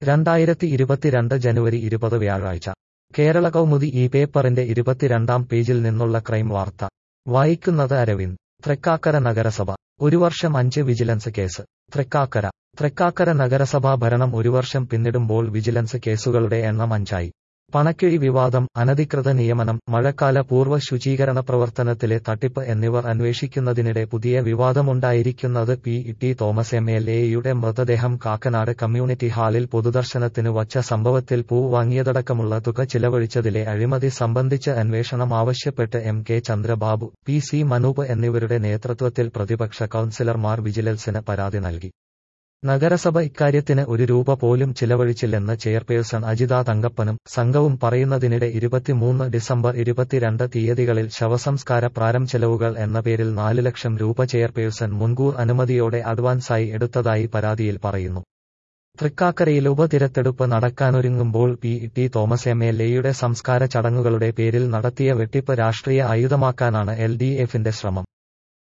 രണ്ടായിരത്തി ഇരുപത്തിരണ്ട് ജനുവരി ഇരുപത് വ്യാഴാഴ്ച കേരള കൗമുദി ഈ പേപ്പറിന്റെ ഇരുപത്തിരണ്ടാം പേജിൽ നിന്നുള്ള ക്രൈം വാർത്ത വായിക്കുന്നത് അരവിന്ദ് തൃക്കാക്കര നഗരസഭ ഒരു വർഷം അഞ്ച് വിജിലൻസ് കേസ് തൃക്കാക്കര തൃക്കാക്കര നഗരസഭാ ഭരണം ഒരു വർഷം പിന്നിടുമ്പോൾ വിജിലൻസ് കേസുകളുടെ എണ്ണം അഞ്ചായി പണക്കിഴി വിവാദം അനധികൃത നിയമനം മഴക്കാല പൂർവ്വ ശുചീകരണ പ്രവർത്തനത്തിലെ തട്ടിപ്പ് എന്നിവർ അന്വേഷിക്കുന്നതിനിടെ പുതിയ വിവാദമുണ്ടായിരിക്കുന്നത് P T Thomas M L എയുടെ മൃതദേഹം കാക്കനാട് കമ്മ്യൂണിറ്റി ഹാളിൽ പൊതുദർശനത്തിന് വച്ച സംഭവത്തിൽ പൂ വാങ്ങിയതടക്കമുള്ള തുക ചിലവഴിച്ചതിലെ അഴിമതി സംബന്ധിച്ച് അന്വേഷണം ആവശ്യപ്പെട്ട് M K Chandrababu P C Manoop എന്നിവരുടെ നേതൃത്വത്തിൽ പ്രതിപക്ഷ കൌൺസിലർമാർ വിജിലൻസിന് പരാതി നൽകി നഗരസഭ ഇക്കാര്യത്തിന് ഒരു രൂപ പോലും ചിലവഴിച്ചില്ലെന്ന് ചെയർപേഴ്സൺ അജിത തങ്കപ്പനും സംഘവും പറയുന്നതിനിടെ ഇരുപത്തിമൂന്ന് ഡിസംബർ ഇരുപത്തിരണ്ട് തീയതികളിൽ ശവസംസ്കാര പ്രാരം ചെലവുകൾ എന്ന പേരിൽ നാല് ലക്ഷം രൂപ ചെയർപേഴ്സൺ മുൻകൂർ അനുമതിയോടെ അഡ്വാൻസായി എടുത്തതായി പരാതിയിൽ പറയുന്നു തൃക്കാക്കരയിൽ ഉപതിരഞ്ഞെടുപ്പ് നടക്കാനൊരുങ്ങുമ്പോൾ P T Thomas M L എയുടെ സംസ്കാര ചടങ്ങുകളുടെ പേരിൽ നടത്തിയ വെട്ടിപ്പ് രാഷ്ട്രീയ ആയുധമാക്കാനാണ് എൽ ഡി എഫിന്റെ ശ്രമം